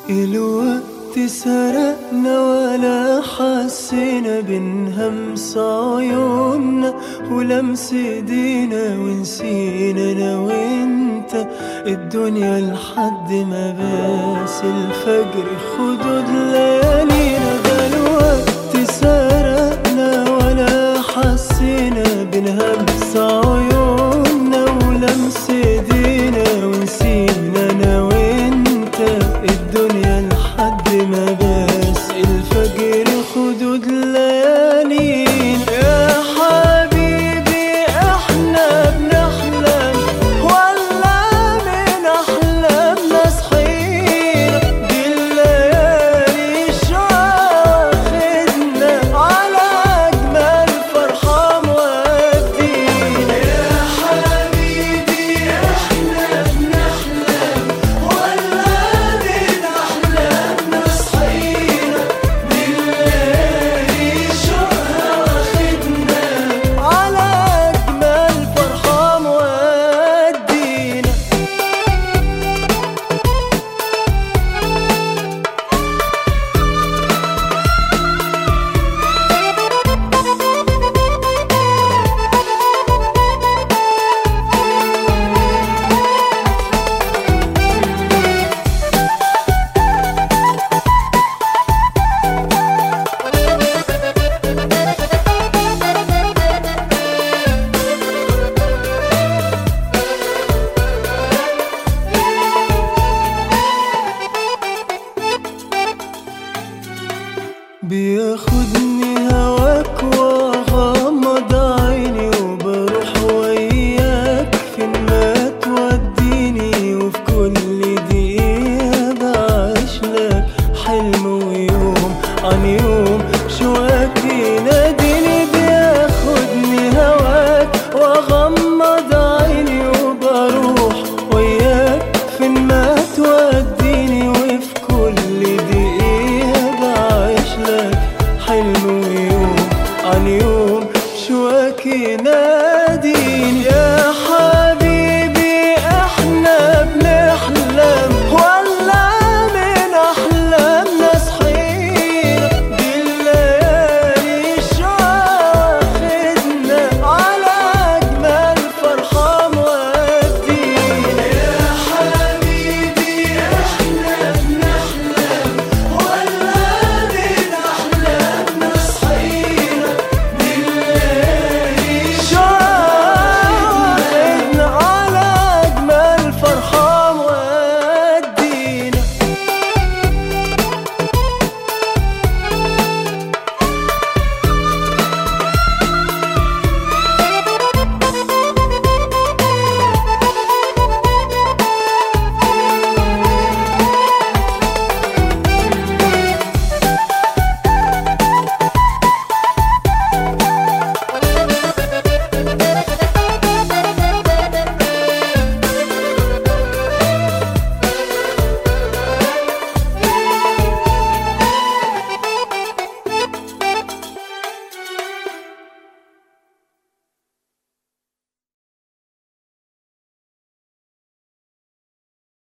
الوقت سرقنا ولا حسينا بنهمس عيوننا ولمس ايدينا ونسينا انا وانت الدنيا لحد ما باس الفجر خدود ليالينا ده الوقت سرقنا ولا حسينا بنهمس عيوننا ولمس ايدينا ونسينا انا وانت الدنيا لحد ما باس الفجر خدود ليالينا يا حبيبي احنا بنحلم ولا من احلامنا صحينا دي الليالي شاخدنا على اجمل فرحه مودينا يا حبيبي احنا بنحلم ولا من احلامنا صحينا دي الليالي شوقها واخدنا على اجمل فرحه مودينا بياخدني هواك واغمض عيني وبروح وياك فين ما توديني وفي كل دقيقة بعيش لك حلم ويوم عن يوم شواك يناديني بياخدني هواك واغمض عيني وبروح وياك فين ما توديني وفي كل